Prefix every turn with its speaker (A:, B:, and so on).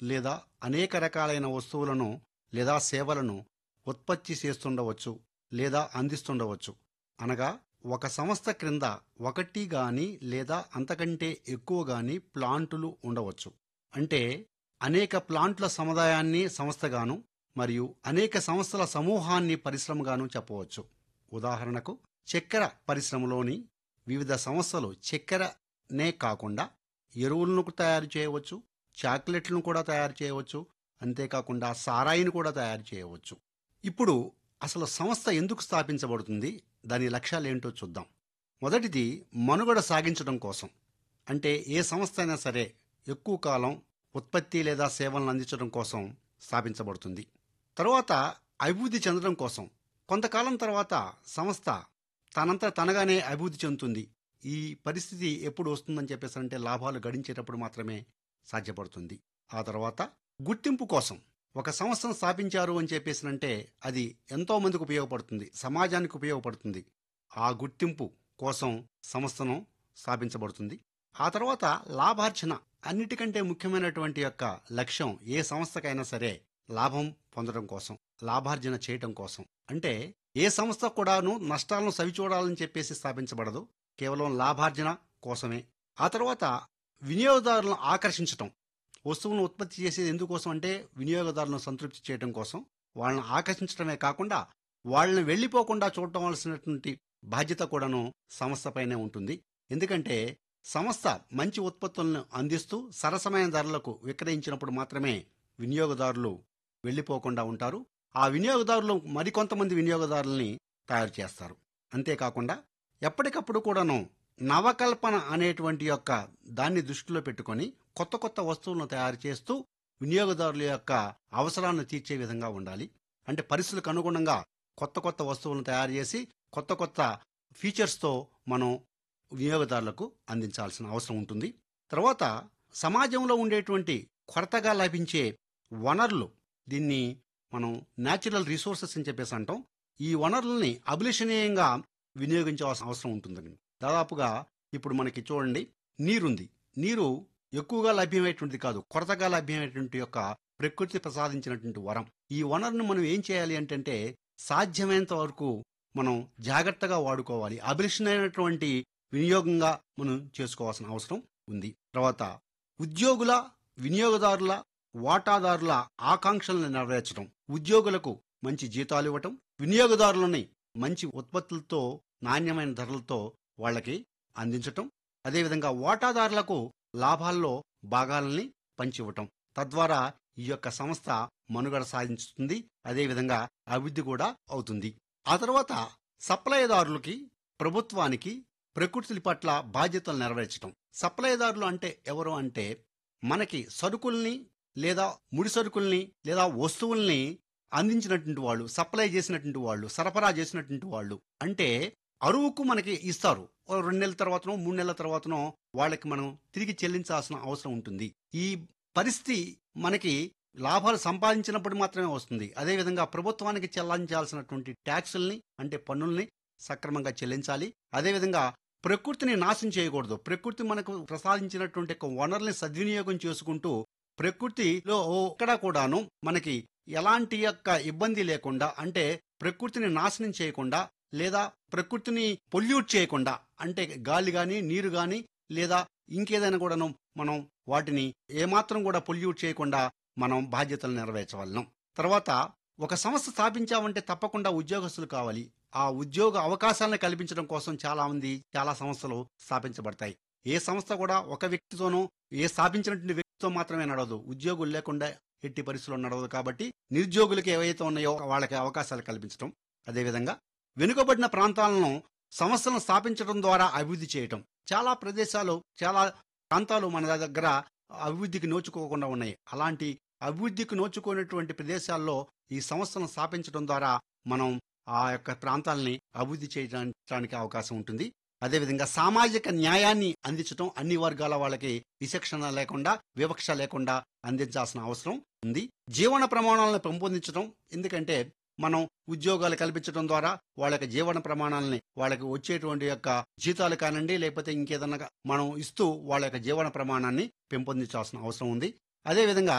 A: లేదా అనేక రకాలైన వస్తువులను లేదా సేవలను ఉత్పత్తి చేస్తుండవచ్చు లేదా అందిస్తుండవచ్చు అనగా ఒక సంస్థ క్రింద ఒకటి గాని లేదా అంతకంటే ఎక్కువ గాని ప్లాంటులు ఉండవచ్చు అంటే అనేక ప్లాంట్ల సముదాయాన్ని సంస్థగాను మరియు అనేక సంస్థల సమూహాన్ని పరిశ్రమగాను చెప్పవచ్చు ఉదాహరణకు చక్కెర పరిశ్రమలోని వివిధ సంస్థలు చక్కెరనే కాకుండా ఎరువులను తయారు చేయవచ్చు చాక్లెట్లను కూడా తయారు చేయవచ్చు అంతేకాకుండా సారాయిని కూడా తయారు చేయవచ్చు ఇప్పుడు అసలు సంస్థ ఎందుకు స్థాపించబడుతుంది దాని లక్ష్యాలు ఏంటో చూద్దాం మొదటిది మనుగడ సాగించడం కోసం అంటే ఏ సంస్థ అయినా సరే ఎక్కువ కాలం ఉత్పత్తి లేదా సేవలను అందించడం కోసం స్థాపించబడుతుంది తరువాత అభివృద్ధి చెందడం కోసం కొంతకాలం తర్వాత సంస్థ తనంతా తనగానే అభివృద్ధి చెందుతుంది ఈ పరిస్థితి ఎప్పుడు వస్తుందని చెప్పేసి అంటే లాభాలు గడించేటప్పుడు మాత్రమే సాధ్యపడుతుంది ఆ తర్వాత గుర్తింపు కోసం ఒక సంస్థను స్థాపించారు అని చెప్పేసినంటే అది ఎంతో మందికి ఉపయోగపడుతుంది సమాజానికి ఉపయోగపడుతుంది ఆ గుర్తింపు కోసం సంస్థను స్థాపించబడుతుంది ఆ తర్వాత లాభార్జన అన్నిటికంటే ముఖ్యమైనటువంటి యొక్క లక్ష్యం ఏ సంస్థకైనా సరే లాభం పొందడం కోసం లాభార్జన చేయటం కోసం అంటే ఏ సంస్థ కూడాను నష్టాలను సవిచూడాలని చెప్పేసి స్థాపించబడదు కేవలం లాభార్జన కోసమే ఆ తర్వాత వినియోగదారులను ఆకర్షించటం వస్తువులను ఉత్పత్తి చేసేది ఎందుకోసం అంటే వినియోగదారులను సంతృప్తి చేయడం కోసం వాళ్ళని ఆకర్షించడమే కాకుండా వాళ్ళని వెళ్ళిపోకుండా చూడవలసినటువంటి బాధ్యత కూడాను సంస్థపైనే ఉంటుంది ఎందుకంటే సంస్థ మంచి ఉత్పత్తులను అందిస్తూ సరసమైన ధరలకు విక్రయించినప్పుడు మాత్రమే వినియోగదారులు వెళ్ళిపోకుండా ఉంటారు ఆ వినియోగదారులు మరికొంతమంది వినియోగదారుల్ని తయారు చేస్తారు అంతేకాకుండా ఎప్పటికప్పుడు కూడాను నవకల్పన అనేటువంటి యొక్క దాన్ని దృష్టిలో పెట్టుకొని కొత్త కొత్త వస్తువులను తయారు చేస్తూ వినియోగదారుల యొక్క అవసరాలను తీర్చే విధంగా ఉండాలి అంటే పరిస్థితులకు అనుగుణంగా కొత్త కొత్త వస్తువులను తయారు చేసి కొత్త కొత్త ఫీచర్స్తో మనం వినియోగదారులకు అందించాల్సిన అవసరం ఉంటుంది తర్వాత సమాజంలో ఉండేటువంటి కొరతగా లభించే వనరులు దీన్ని మనం న్యాచురల్ రిసోర్సెస్ అని చెప్పేసి అంటాం ఈ వనరుల్ని అభిలషణీయంగా వినియోగించాల్సిన అవసరం ఉంటుందని దాదాపుగా ఇప్పుడు మనకి చూడండి నీరుంది నీరు ఎక్కువగా లభ్యమయ్యేటువంటిది కాదు కొరతగా లభ్యమయ్యేటువంటి యొక్క ప్రకృతి ప్రసాదించినటువంటి వరం ఈ వనరును మనం ఏం చేయాలి అంటే సాధ్యమైనంత వరకు మనం జాగ్రత్తగా వాడుకోవాలి అభిలషణమైనటువంటి వినియోగంగా మనం చేసుకోవాల్సిన అవసరం ఉంది తర్వాత ఉద్యోగుల వినియోగదారుల వాటాదారుల ఆకాంక్షలను నెరవేర్చడం ఉద్యోగులకు మంచి జీతాలు ఇవ్వటం వినియోగదారులని మంచి ఉత్పత్తులతో నాణ్యమైన ధరలతో వాళ్ళకి అందించటం అదేవిధంగా వాటాదారులకు లాభాల్లో భాగాలని పంచివ్వటం తద్వారా ఈ యొక్క సంస్థ మనుగడ సాధించుతుంది అదేవిధంగా అభివృద్ధి కూడా అవుతుంది ఆ తర్వాత సప్లైదారులకి ప్రభుత్వానికి ప్రకృతి పట్ల బాధ్యతలు నెరవేర్చడం సప్లైదారులు అంటే ఎవరు అంటే మనకి సరుకుల్ని లేదా ముడి సరుకుల్ని లేదా వస్తువుల్ని అందించినటువంటి వాళ్ళు సప్లై చేసినటువంటి వాళ్ళు సరఫరా చేసినటువంటి వాళ్ళు అంటే అరువుకు మనకి ఇస్తారు ఓ రెండు నెలల తర్వాతనో మూడు నెలల తర్వాతనో వాళ్ళకి మనం తిరిగి చెల్లించాల్సిన అవసరం ఉంటుంది ఈ పరిస్థితి మనకి లాభాలు సంపాదించినప్పుడు మాత్రమే వస్తుంది అదేవిధంగా ప్రభుత్వానికి చెల్లించాల్సినటువంటి ట్యాక్సుల్ని అంటే పన్నుల్ని సక్రమంగా చెల్లించాలి అదేవిధంగా ప్రకృతిని నాశనం చేయకూడదు ప్రకృతి మనకు ప్రసాదించినటువంటి ఒక వనరుల్ని సద్వినియోగం చేసుకుంటూ ప్రకృతిలో ఎక్కడా కూడాను మనకి ఎలాంటి యొక్క ఇబ్బంది లేకుండా అంటే ప్రకృతిని నాశనం చేయకుండా లేదా ప్రకృతిని పొల్యూట్ చేయకుండా అంటే గాలి గాని నీరు గాని లేదా ఇంకేదైనా కూడాను మనం వాటిని ఏమాత్రం కూడా పొల్యూట్ చేయకుండా మనం బాధ్యతలు నెరవేర్చవలను తర్వాత ఒక సంస్థ స్థాపించామంటే తప్పకుండా ఉద్యోగస్తులు కావాలి ఆ ఉద్యోగ అవకాశాలను కల్పించడం కోసం చాలా మంది చాలా సంస్థలు స్థాపించబడతాయి ఏ సంస్థ కూడా ఒక వ్యక్తితోనో ఏ స్థాపించినటువంటి వ్యక్తితో మాత్రమే నడవదు ఉద్యోగులు లేకుండా ఎట్టి పరిస్థితుల్లో నడవదు కాబట్టి నిరుద్యోగులకు ఏవైతే ఉన్నాయో వాళ్ళకి అవకాశాలు కల్పించడం అదేవిధంగా వెనుకబడిన ప్రాంతాలను సంస్థలను స్థాపించడం ద్వారా అభివృద్ధి చేయటం చాలా ప్రదేశాలు చాలా ప్రాంతాలు మన దగ్గర అభివృద్ధికి నోచుకోకుండా ఉన్నాయి అలాంటి అభివృద్ధికి నోచుకునేటువంటి ప్రదేశాల్లో ఈ సంస్థలను స్థాపించడం ద్వారా మనం ఆ యొక్క ప్రాంతాలని అభివృద్ధి చేయడానికి అవకాశం ఉంటుంది అదేవిధంగా సామాజిక న్యాయాన్ని అందించడం అన్ని వర్గాల వాళ్ళకి విచక్షణ లేకుండా వివక్ష లేకుండా అందించాల్సిన అవసరం ఉంది జీవన ప్రమాణాలను పెంపొందించడం ఎందుకంటే మనం ఉద్యోగాలు కల్పించడం ద్వారా వాళ్ళ యొక్క జీవన ప్రమాణాలని వాళ్ళకి వచ్చేటువంటి యొక్క జీతాలు కానివ్వండి లేకపోతే ఇంకేదన్నా మనం ఇస్తూ వాళ్ళ యొక్క జీవన ప్రమాణాన్ని పెంపొందించాల్సిన అవసరం ఉంది అదేవిధంగా